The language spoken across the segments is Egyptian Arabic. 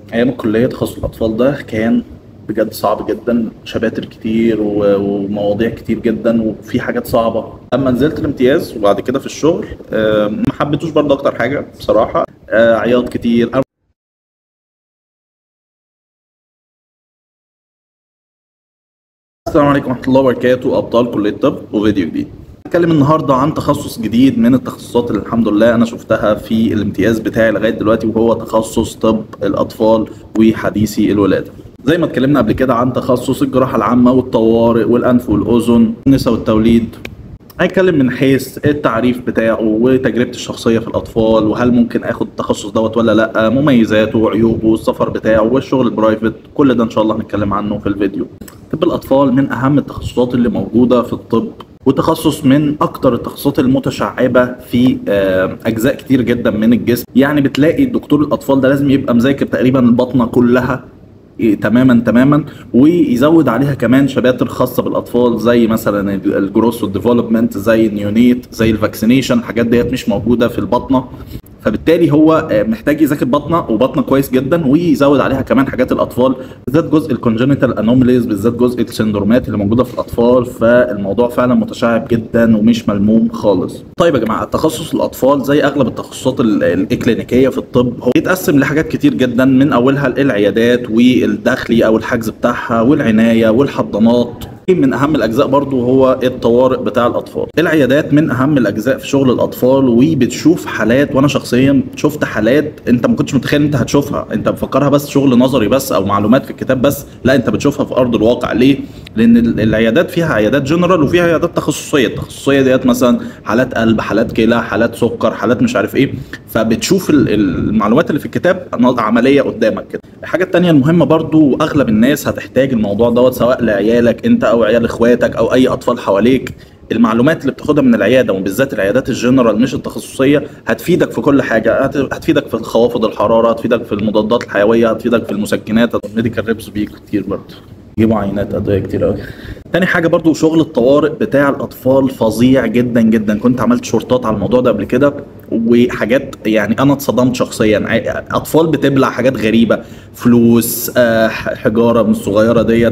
ايام الكليه تخصص الاطفال ده كان بجد صعب جدا شباتر كتير و- ومواضيع كتير جدا وفي حاجات صعبه اما نزلت الامتياز وبعد كده في الشغل آه، ما حبيتوش برضه اكتر حاجه بصراحه آه، عياط كتير السلام عليكم ورحمه الله وبركاته ابطال كليه الطب وفيديو جديد هنتكلم النهارده عن تخصص جديد من التخصصات اللي الحمد لله انا شفتها في الامتياز بتاعي لغايه دلوقتي وهو تخصص طب الاطفال وحديثي الولاده زي ما اتكلمنا قبل كده عن تخصص الجراحه العامه والطوارئ والانف والاذن النساء والتوليد هنتكلم من حيث التعريف بتاعه وتجربتي الشخصيه في الاطفال وهل ممكن اخد التخصص دوت ولا لا مميزاته وعيوبه والسفر بتاعه والشغل البرايفت كل ده ان شاء الله هنتكلم عنه في الفيديو طب الاطفال من اهم التخصصات اللي موجوده في الطب وتخصص من اكتر التخصصات المتشعبه في آه، اجزاء كتير جدا من الجسم يعني بتلاقي دكتور الاطفال ده لازم يبقى مذاكر تقريبا البطنه كلها إيه، تماما تماما ويزود عليها كمان شباتر خاصه بالاطفال زي مثلا الجروس والديفلوبمنت زي النيونيت زي الفاكسينيشن الحاجات ديت مش موجوده في البطنه فبالتالي هو آه، محتاج يذاكر بطنه وبطنه كويس جدا ويزود عليها كمان حاجات الاطفال بالذات جزء الكونجنتال انوميليز بالذات جزء السندرومات اللي موجوده في الاطفال فالموضوع فعلا متشعب جدا ومش ملموم خالص طيب يا جماعه تخصص الاطفال زي اغلب التخصصات ال- الاكلينيكيه في الطب هو بيتقسم لحاجات كتير جدا من اولها العيادات والداخلي او الحجز بتاعها والعنايه والحضانات من اهم الاجزاء برضو هو الطوارئ بتاع الاطفال العيادات من اهم الاجزاء في شغل الاطفال وبتشوف حالات وانا شخصيا شفت حالات انت ما كنتش متخيل انت هتشوفها انت مفكرها بس شغل نظري بس او معلومات في الكتاب بس لا انت بتشوفها في ارض الواقع ليه لان ال- العيادات فيها عيادات جنرال وفيها عيادات تخصصيه التخصصيه ديت مثلا حالات قلب حالات كلى حالات سكر حالات مش عارف ايه فبتشوف ال- ال- المعلومات اللي في الكتاب عمليه قدامك كده الحاجه التانية المهمه برضو واغلب الناس هتحتاج الموضوع دوت سواء لعيالك انت او عيال اخواتك او اي اطفال حواليك المعلومات اللي بتاخدها من العياده وبالذات العيادات الجنرال مش التخصصيه هتفيدك في كل حاجه هت- هتفيدك في خوافض الحراره هتفيدك في المضادات الحيويه هتفيدك في المسكنات الميديكال ريبس بيجوا كتير برضه يجيبوا عينات ادويه كتير قوي تاني حاجه برضو شغل الطوارئ بتاع الاطفال فظيع جدا جدا كنت عملت شورتات على الموضوع ده قبل كده وحاجات يعني انا اتصدمت شخصيا ع- اطفال بتبلع حاجات غريبه فلوس آه، ح- حجاره من الصغيره ديت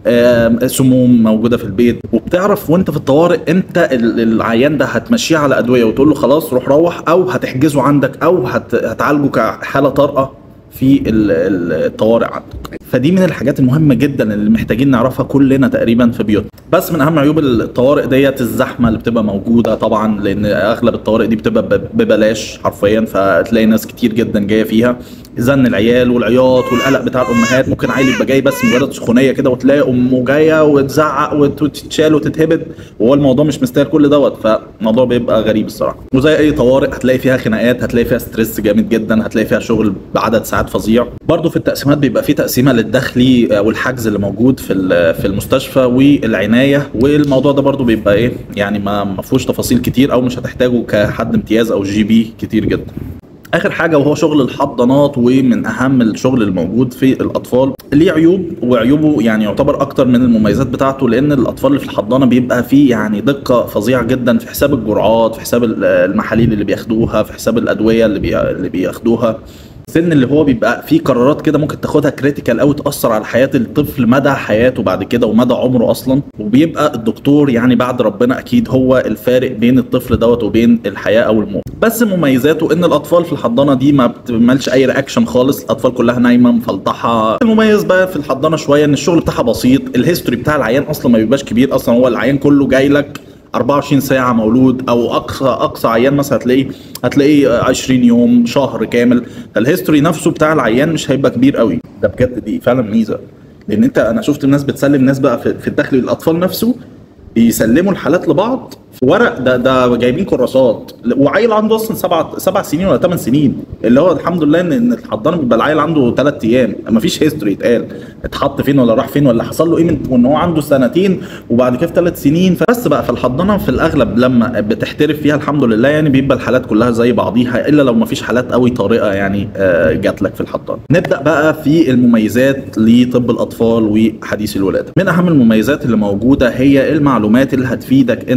آه، سموم موجوده في البيت وبتعرف وانت في الطوارئ انت ال- العيان ده هتمشيه على ادويه وتقول له خلاص روح روح او هتحجزه عندك او هت- هتعالجه كحاله طارئه في ال- ال- الطوارئ عندك فدي من الحاجات المهمة جدا اللي محتاجين نعرفها كلنا تقريبا في بيوتنا بس من اهم عيوب الطوارئ ديت الزحمة اللي بتبقى موجودة طبعا لان اغلب الطوارئ دي بتبقى ب- ببلاش حرفيا فتلاقي ناس كتير جدا جاية فيها زن العيال والعياط والقلق بتاع الامهات ممكن عيل يبقى جاي بس مجرد سخونيه كده وتلاقي امه جايه وتزعق وت- وتتشال وتتهبد وهو الموضوع مش مستاهل كل دوت فالموضوع بيبقى غريب الصراحه وزي اي طوارئ هتلاقي فيها خناقات هتلاقي فيها ستريس جامد جدا هتلاقي فيها شغل بعدد ساعات فظيع برضه في التقسيمات بيبقى في تقسيمه للداخلي آه، والحجز اللي موجود في ال- في المستشفى والعنايه والموضوع ده برضه بيبقى ايه يعني ما ما فيهوش تفاصيل كتير او مش هتحتاجه كحد امتياز او جي بي كتير جدا اخر حاجه وهو شغل الحضانات ومن اهم الشغل الموجود في الاطفال ليه عيوب وعيوبه يعني يعتبر اكتر من المميزات بتاعته لان الاطفال اللي في الحضانه بيبقى فيه يعني دقه فظيعه جدا في حساب الجرعات في حساب ال- المحاليل اللي بياخدوها في حساب الادويه اللي بي... اللي بياخدوها السن اللي هو بيبقى فيه قرارات كده ممكن تاخدها كريتيكال قوي تاثر على حياه الطفل مدى حياته بعد كده ومدى عمره اصلا وبيبقى الدكتور يعني بعد ربنا اكيد هو الفارق بين الطفل دوت وبين الحياه او الموت بس مميزاته ان الاطفال في الحضانه دي ما بتعملش اي رياكشن خالص الاطفال كلها نايمه مفلطحه المميز بقى في الحضانه شويه ان الشغل بتاعها بسيط الهيستوري بتاع العيان اصلا ما بيبقاش كبير اصلا هو العيان كله جاي لك 24 ساعة مولود أو أقصى أقصى عيان مثلا هتلاقيه هتلاقيه 20 يوم شهر كامل الهيستوري نفسه بتاع العيان مش هيبقى كبير قوي ده بجد دي فعلا ميزة لأن أنت أنا شفت الناس بتسلم ناس بقى في, في الداخل الأطفال نفسه بيسلموا الحالات لبعض في ورق ده ده جايبين كراسات وعيل عنده اصلا سبع سبع سنين ولا ثمان سنين اللي هو الحمد لله ان ان الحضانه بيبقى العيل عنده ثلاث ايام مفيش هيستوري يتقال اتحط فين ولا راح فين ولا حصل له ايه من وان هو عنده سنتين وبعد كده في ثلاث سنين فبس بقى في الحضانه في الاغلب لما بتحترف فيها الحمد لله يعني بيبقى الحالات كلها زي بعضيها الا لو مفيش حالات قوي طارئه يعني آه، جات لك في الحضانه نبدا بقى في المميزات لطب الاطفال وحديث الولاده من اهم المميزات اللي موجوده هي المعلومات اللي هتفيدك انت شخصيا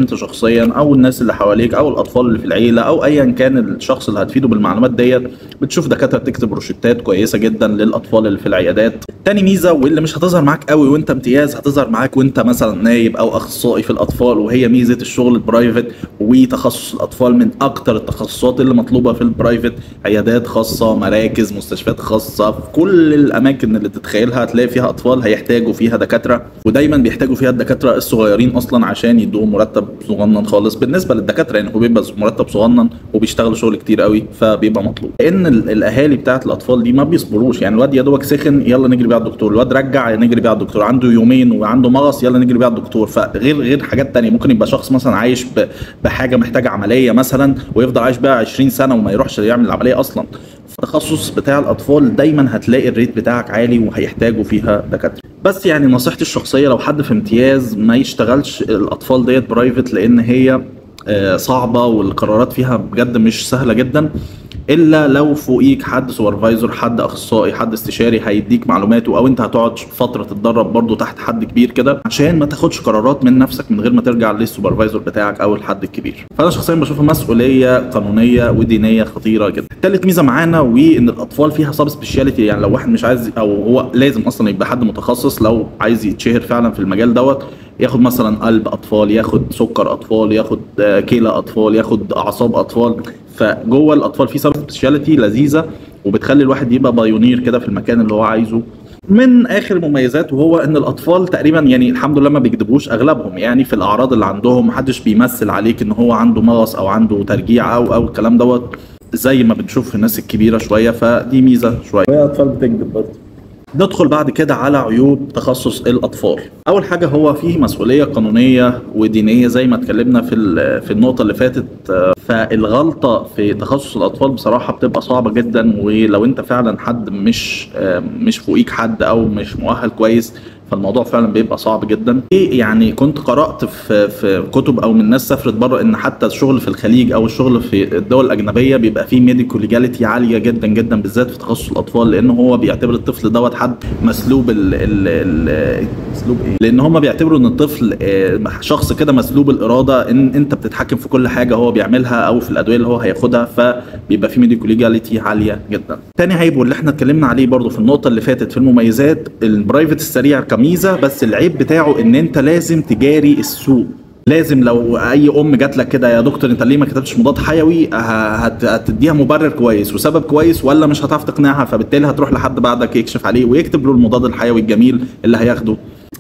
شخصيا او الناس اللي حواليك او الاطفال اللي في العيله او ايا كان الشخص اللي هتفيده بالمعلومات ديت بتشوف دكاتره تكتب روشتات كويسه جدا للاطفال اللي في العيادات تاني ميزه واللي مش هتظهر معاك قوي وانت امتياز هتظهر معاك وانت مثلا نايب او اخصائي في الاطفال وهي ميزه الشغل البرايفت وتخصص الاطفال من اكتر التخصصات اللي مطلوبه في البرايفت عيادات خاصه مراكز مستشفيات خاصه في كل الاماكن اللي تتخيلها هتلاقي فيها اطفال هيحتاجوا فيها دكاتره ودايما بيحتاجوا فيها الدكاتره الصغيرين اصلا عشان يدوهم مرتب صغنن خالص بالنسبه للدكاتره يعني هو بيبقى مرتب صغنن وبيشتغلوا شغل كتير قوي فبيبقى مطلوب لان ال- الاهالي بتاعت الاطفال دي ما بيصبروش يعني الواد يا دوبك سخن يلا نجري بيه على الدكتور الواد رجع نجري بيه على الدكتور عنده يومين وعنده مغص يلا نجري بيه على الدكتور فغير غير حاجات تانية ممكن يبقى شخص مثلا عايش ب- بحاجه محتاجه عمليه مثلا ويفضل عايش بيها 20 سنه وما يروحش يعمل العمليه اصلا التخصص بتاع الاطفال دايما هتلاقي الريت بتاعك عالي وهيحتاجوا فيها دكاتره بس يعني نصيحتي الشخصيه لو حد في امتياز ما يشتغلش الاطفال ديت برايفت لان هي آه، صعبه والقرارات فيها بجد مش سهله جدا الا لو فوقيك حد سوبرفايزر حد اخصائي حد استشاري هيديك معلوماته او انت هتقعد فتره تتدرب برضو تحت حد كبير كده عشان ما تاخدش قرارات من نفسك من غير ما ترجع للسوبرفايزر بتاعك او الحد الكبير فانا شخصيا بشوفها مسؤوليه قانونيه ودينيه خطيره جدا تالت ميزه معانا وان الاطفال فيها سب سبيشاليتي يعني لو واحد مش عايز او هو لازم اصلا يبقى حد متخصص لو عايز يتشهر فعلا في المجال دوت ياخد مثلا قلب اطفال ياخد سكر اطفال ياخد آه، كلى اطفال ياخد اعصاب اطفال فجوه الاطفال في سب سبيشاليتي لذيذه وبتخلي الواحد يبقى بايونير كده في المكان اللي هو عايزه من اخر مميزاته هو ان الاطفال تقريبا يعني الحمد لله ما بيكذبوش اغلبهم يعني في الاعراض اللي عندهم محدش بيمثل عليك ان هو عنده مغص او عنده ترجيع او او الكلام دوت زي ما بنشوف في الناس الكبيره شويه فدي ميزه شويه وهي اطفال بتكذب برضه ندخل بعد كده على عيوب تخصص الاطفال اول حاجه هو فيه مسؤوليه قانونيه ودينيه زي ما اتكلمنا في ال- في النقطه اللي فاتت آه، فالغلطه في تخصص الاطفال بصراحه بتبقى صعبه جدا ولو انت فعلا حد مش آه، مش فوقيك حد او مش مؤهل كويس فالموضوع فعلا بيبقى صعب جدا إيه يعني كنت قرات في في كتب او من ناس سافرت بره ان حتى الشغل في الخليج او الشغل في الدول الاجنبيه بيبقى فيه ميديكال ليجاليتي عاليه جدا جدا بالذات في تخصص الاطفال لان هو بيعتبر الطفل دوت حد مسلوب ال ال ال مسلوب ايه لان هم بيعتبروا ان الطفل آه، شخص كده مسلوب الاراده ان انت بتتحكم في كل حاجه هو بيعملها او في الادويه اللي هو هياخدها فبيبقى في ميديكال ليجاليتي عاليه جدا تاني عيب واللي احنا اتكلمنا عليه برضو في النقطه اللي فاتت في المميزات البرايفت السريع كميزه بس العيب بتاعه ان انت لازم تجاري السوق لازم لو اي ام جات لك كده يا دكتور انت ليه ما كتبتش مضاد حيوي ه- هت- هتديها مبرر كويس وسبب كويس ولا مش هتعرف تقنعها فبالتالي هتروح لحد بعدك يكشف عليه ويكتب له المضاد الحيوي الجميل اللي هياخده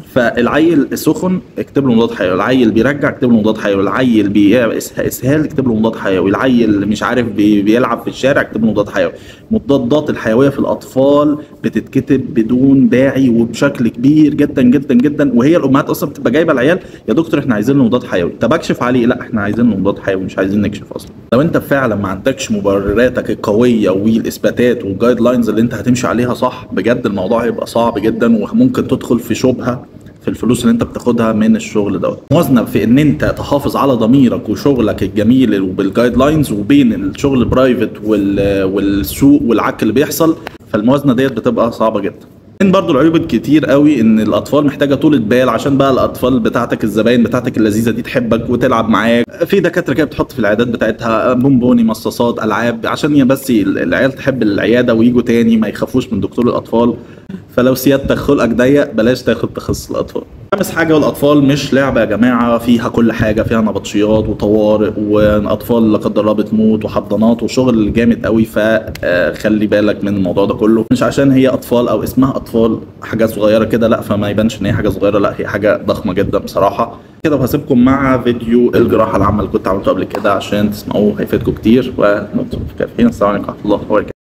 فالعيل السخن اكتب له مضاد حيوي العيل بيرجع اكتب له مضاد حيوي العيل بيسهال اكتب له مضاد حيوي العيل مش عارف بي بيلعب في الشارع اكتب له مضاد حيوي المضادات الحيويه في الاطفال بتتكتب بدون داعي وبشكل كبير جدا جدا جدا وهي الامهات اصلا بتبقى جايبه العيال يا دكتور احنا عايزين له مضاد حيوي طب اكشف عليه لا احنا عايزين له مضاد حيوي مش عايزين نكشف اصلا لو انت فعلا ما عندكش مبرراتك القويه والاثباتات والجايد لاينز اللي انت هتمشي عليها صح بجد الموضوع هيبقى صعب جدا وممكن تدخل في شبهه في الفلوس اللي انت بتاخدها من الشغل دوت موازنه في ان انت تحافظ على ضميرك وشغلك الجميل وبالجايد لاينز وبين الشغل البرايفت وال... والسوق والعك اللي بيحصل فالموازنه ديت بتبقى صعبه جدا من برضو العيوب الكتير قوي ان الاطفال محتاجه طولة بال عشان بقى الاطفال بتاعتك الزباين بتاعتك اللذيذه دي تحبك وتلعب معاك في دكاتره كده بتحط في العيادات بتاعتها بونبوني مصاصات العاب عشان يا بس العيال تحب العياده ويجوا تاني ما يخافوش من دكتور الاطفال فلو سيادتك خلقك ضيق بلاش تاخد تخصص الاطفال خامس حاجه والاطفال مش لعبه يا جماعه فيها كل حاجه فيها نبطشيات وطوارئ واطفال لا قدر الله بتموت وحضانات وشغل جامد قوي فخلي بالك من الموضوع ده كله مش عشان هي اطفال او اسمها اطفال حاجه صغيره كده لا فما يبانش ان هي حاجه صغيره لا هي حاجه ضخمه جدا بصراحه كده وهسيبكم مع فيديو الجراحه العامه اللي كنت عملته قبل كده عشان تسمعوه هيفيدكم كتير ونقطه في السلام عليكم ورحمه الله وبركاته